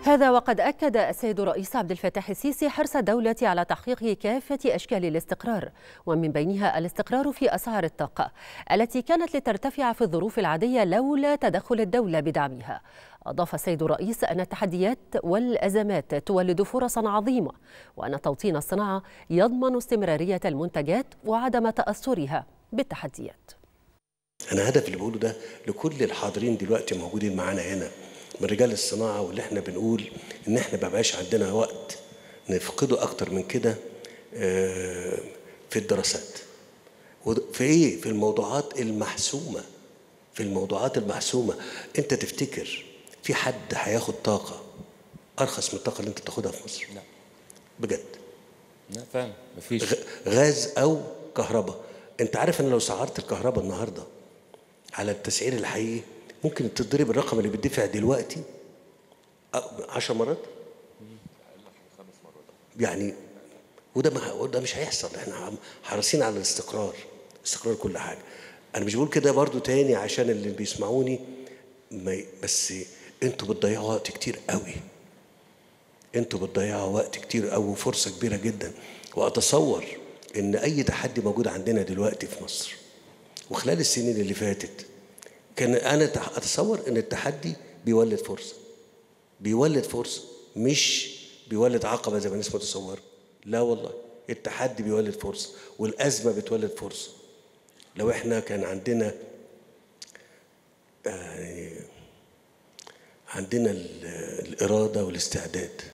هذا وقد أكد السيد الرئيس عبد الفتاح السيسي حرص الدولة على تحقيق كافة أشكال الاستقرار ومن بينها الاستقرار في أسعار الطاقة التي كانت لترتفع في الظروف العادية لولا تدخل الدولة بدعمها أضاف السيد الرئيس أن التحديات والأزمات تولد فرصا عظيمة وأن توطين الصناعة يضمن استمرارية المنتجات وعدم تأثرها بالتحديات أنا هدف اللي بقوله ده لكل الحاضرين دلوقتي موجودين معانا هنا من رجال الصناعة واللي احنا بنقول إن احنا ما بقاش عندنا وقت نفقده أكتر من كده في الدراسات في إيه؟ في الموضوعات المحسومة في الموضوعات المحسومة أنت تفتكر في حد هياخد طاقة أرخص من الطاقة اللي أنت بتاخدها في مصر؟ لا بجد لا فعلا مفيش غ- غاز او كهرباء انت عارف ان لو سعرت الكهرباء النهارده على التسعير الحقيقي ممكن تضرب الرقم اللي بيدفع دلوقتي 10 مرات يعني وده ما وده مش هيحصل احنا حريصين على الاستقرار استقرار كل حاجه انا مش بقول كده برضو تاني عشان اللي بيسمعوني ما ي- بس انتوا بتضيعوا وقت كتير قوي انتوا بتضيعوا وقت كتير قوي وفرصه كبيره جدا واتصور ان اي تحدي موجود عندنا دلوقتي في مصر وخلال السنين اللي فاتت كان انا تح- اتصور ان التحدي بيولد فرصه بيولد فرصه مش بيولد عقبه زي ما الناس متصوره لا والله التحدي بيولد فرصه والازمه بتولد فرصه لو احنا كان عندنا يعني عندنا ال- الاراده والاستعداد